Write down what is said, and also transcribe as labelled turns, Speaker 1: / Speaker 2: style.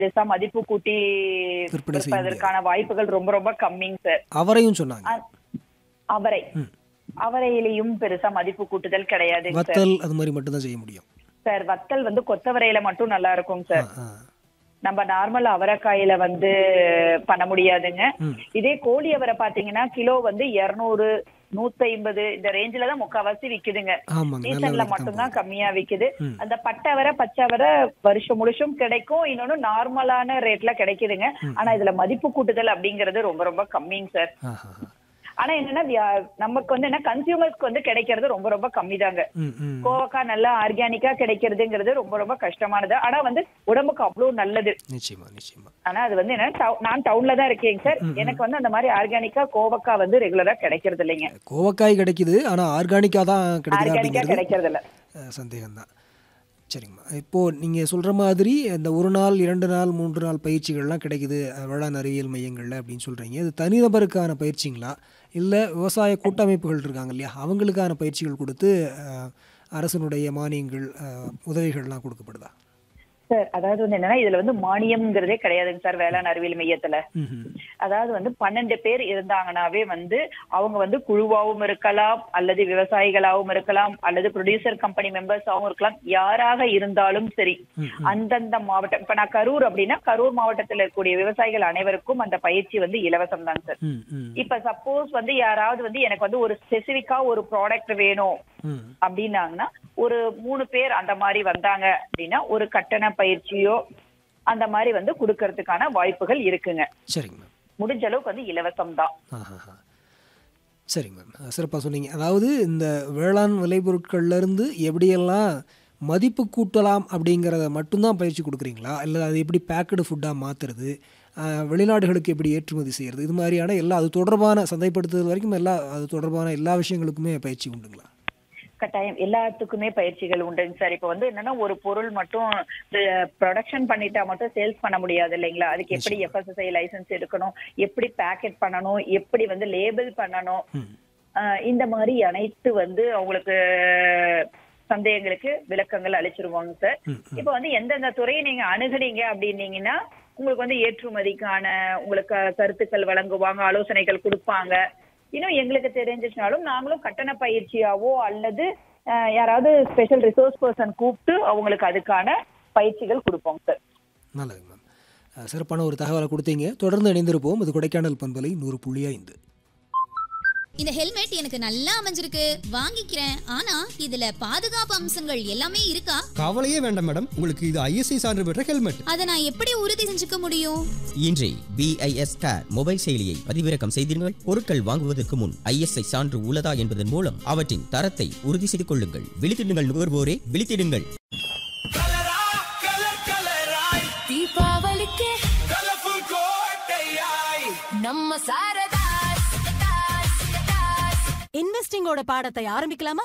Speaker 1: பெருசா மதிப்பு கூட்டி
Speaker 2: விற்பனை செய்ய
Speaker 1: விற்பதற்கான வாய்ப்புகள் ரொம்ப ரொம்ப கம்மிங்க சார்
Speaker 2: அவரையும் சொன்னாங்க
Speaker 1: அ- அவரை அவரையிலையும் பெருசா மதிப்பு கூட்டுதல் கிடையாதுங்க சார்
Speaker 2: வத்தல் அது மாதிரி மட்டும்தான் செய்ய முடியும்
Speaker 1: சார் வத்தல் வந்து கொத்தவரையில மட்டும் நல்லா இருக்குங்க சார்
Speaker 2: ஆ,
Speaker 1: நம்ம நார்மல் அவரைக்காயில வந்து பண்ண முடியாதுங்க
Speaker 2: ம்.
Speaker 1: இதே கோழி அவரை பாத்தீங்கன்னா கிலோ வந்து இருநூறு நூத்தி ஐம்பது இந்த ரேஞ்சில தான் முக்காவாசி விக்குதுங்க
Speaker 2: ஆமாங்க நல்ல
Speaker 1: சீசன்ல
Speaker 2: விலைக்கு தான்
Speaker 1: மட்டும்தான் கம்மியா விக்குது
Speaker 2: ம்.
Speaker 1: அந்த பட்டை வரை பச்சை வரை வருஷம் முழுசும் கிடைக்கும் இன்னொன்னு நார்மலான ரேட்ல கிடைக்குதுங்க ஆனா இதுல மதிப்பு கூட்டுதல் அப்படிங்கறது ரொம்ப ரொம்ப கம்மிங்க சார்
Speaker 2: ஆ, ஆ, ஆ.
Speaker 1: ஆனா என்னன்னா வியா- நமக்கு வந்து என்ன கன்சியூமர்ஸ்க்கு வந்து கிடைக்கிறது ரொம்ப ரொம்ப கம்மி தாங்க
Speaker 2: ம், ம்.
Speaker 1: கோவக்காய் நல்லா ஆர்கானிக்கா கிடைக்கிறதுங்கிறது ரொம்ப ரொம்ப கஷ்டமானது ஆனா வந்து உடம்புக்கு அவ்வளவு நல்லது
Speaker 2: நிச்சயமா நிச்சயமா
Speaker 1: ஆனா அது வந்து என்ன டவு- நான் டவுன்ல தான் இருக்கேங்க சார் எனக்கு வந்து அந்த மாதிரி ஆர்கானிக்கா கோவக்காய் வந்து ரெகுலரா கிடைக்கிறது இல்லைங்க
Speaker 2: கோவக்காய் கிடைக்குது ஆனா ஆர்கானிக்கா தான் கிடைக்குதா
Speaker 1: ஆர்கானிக்கா
Speaker 2: அப்படிங்கிறது
Speaker 1: கிடைக்கிறது இல்ல
Speaker 2: சந்தேகம் தான் சரிங்கம்மா இப்போது நீங்கள் சொல்கிற மாதிரி இந்த ஒரு நாள் இரண்டு நாள் மூன்று நாள் பயிற்சிகள்லாம் கிடைக்குது அஹ், வேளாண் அறிவியல் மையங்களில் அப்படின்னு சொல்கிறீங்க இது தனிநபருக்கான பயிற்சிங்களா இல்லை விவசாய கூட்டமைப்புகள் இருக்காங்க இல்லையா அவங்களுக்கான பயிற்சிகள் கொடுத்து அஹ், அரசனுடைய மானியங்கள் அஹ், உதவிகள்லாம் கொடுக்கப்படுதா
Speaker 1: சார் அதாவது வந்து என்னன்னா இதுல வந்து மானியம்ங்கிறதே கிடையாதுங்க சார் வேளாண் அறிவியல் மையத்துல
Speaker 2: ம்ஹும்.
Speaker 1: அதாவது வந்து பன்னெண்டு பேர் இருந்தாங்கனாவே வந்து அவங்க வந்து குழுவாவும் இருக்கலாம் அல்லது விவசாயிகளாகவும் இருக்கலாம் அல்லது ப்ரொடியூசர் கம்பெனி மெம்பர்ஸாகவும் இருக்கலாம் யாராக இருந்தாலும் சரி
Speaker 2: ம்ஹும்.
Speaker 1: அந்தந்த மாவட்டம் இப்ப நான் கரூர் அப்படின்னா கரூர் மாவட்டத்தில் இருக்கக்கூடிய விவசாயிகள் அனைவருக்கும் அந்த பயிற்சி வந்து இலவசம் தான் சார்
Speaker 2: ம் ம்
Speaker 1: இப்ப சப்போஸ் வந்து யாராவது வந்து எனக்கு வந்து ஒரு ஸ்பெசிபிக்கா ஒரு ப்ராடக்ட் வேணும்
Speaker 2: ம்
Speaker 1: அப்படின்னாங்கன்னா ஒரு மூணு பேர் அந்த மாதிரி வந்தாங்க அப்படின்னா ஒரு கட்டண பயிற்சியோ அந்த மாதிரி வந்து கொடுக்கறதுக்கான வாய்ப்புகள் இருக்குங்க
Speaker 2: சரிங்க மேம்
Speaker 1: முடிஞ்ச அளவுக்கு வந்து இலவசம் தான்
Speaker 2: ஆஹா சரிங்க மேம் சிறப்பாக சொன்னீங்க அதாவது இந்த வேளாண் விளைபொருட்கள்லேருந்து எப்படியெல்லாம் மதிப்பு கூட்டலாம் அப்படிங்கிறத மட்டும்தான் பயிற்சி கொடுக்குறீங்களா இல்லை அது எப்படி பேக்கடு ஃபுட்டாக மாற்றுறது வெளிநாடுகளுக்கு எப்படி ஏற்றுமதி செய்கிறது இது மாதிரியான எல்லா அது தொடர்பான சந்தைப்படுத்துதல் வரைக்கும் எல்லா அது தொடர்பான எல்லா விஷயங்களுக்குமே பயிற்சி உண்டுங்களா
Speaker 1: கட்டாயம் எல்லாத்துக்குமே பயிற்சிகள் உண்டுங்க சார் இப்போ வந்து என்னன்னா ஒரு பொருள் மட்டும் ப்ரொடக்ஷன் பண்ணிட்டா மட்டும் சேல்ஸ் பண்ண முடியாது இல்லைங்களா அதுக்கு எப்படி எஃப்எஸ்எஸ்ஐ லைசன்ஸ் எடுக்கணும் எப்படி பேக்கெட் பண்ணணும் எப்படி வந்து லேபிள் பண்ணணும்
Speaker 2: ம்
Speaker 1: ஆஹ் இந்த மாதிரி அனைத்து வந்து அவங்களுக்கு சந்தேகங்களுக்கு விளக்கங்கள் அளிச்சிருவாங்க சார்
Speaker 2: ம்,
Speaker 1: இப்ப வந்து எந்தெந்த துறையை நீங்க அணுகுனீங்க அப்படின்னீங்கன்னா உங்களுக்கு வந்து ஏற்றுமதிக்கான உங்களுக்கு கருத்துக்கள் வழங்குவாங்க ஆலோசனைகள் கொடுப்பாங்க இன்னும் எங்களுக்கு தெரிஞ்சிச்சுனாலும் நாங்களும் கட்டண பயிற்சியாவோ அல்லது ஆஹ், யாராவது ஸ்பெஷல் ரிசோர்ஸ் பர்சன் கூப்பிட்டு அவங்களுக்கு அதுக்கான பயிற்சிகள் கொடுப்போம் சார்
Speaker 2: நல்லது மேம் அஹ், சிறப்பான ஒரு தகவலை கொடுத்தீங்க தொடர்ந்து இணைந்திருப்போம் இது கொடைக்கானல் பண்பலை நூறு புள்ளி ஐந்து
Speaker 3: இந்த ஹெல்மெட் எனக்கு நல்லா அமைஞ்சிருக்கு வாங்கிக்கிறேன் ஆனா இதுல பாதுகாப்பு அம்சங்கள் எல்லாமே இருக்கா
Speaker 4: கவலையே வேண்டாம் மேடம் உங்களுக்கு இது ஐஎஸ்ஐ சான்று பெற்ற ஹெல்மெட்
Speaker 3: அதை நான் எப்படி உறுதி செஞ்சுக்க முடியும்
Speaker 5: இன்றே பிஐஎஸ் கேர் மொபைல் செயலியை பதிவிறக்கம் செய்தீர்கள் பொருட்கள் வாங்குவதற்கு முன் ஐஎஸ்ஐ சான்று உள்ளதா என்பதன் மூலம் அவற்றின் தரத்தை உறுதி செய்து கொள்ளுங்கள் விழித்திடுங்கள் நுகர்வோரே விழித்திடுங்கள்
Speaker 6: தீபாவளிக்கு நம்ம சாரதாஸ்
Speaker 7: இன்வெஸ்டிங்கோட பாடத்தை ஆரம்பிக்கலாமா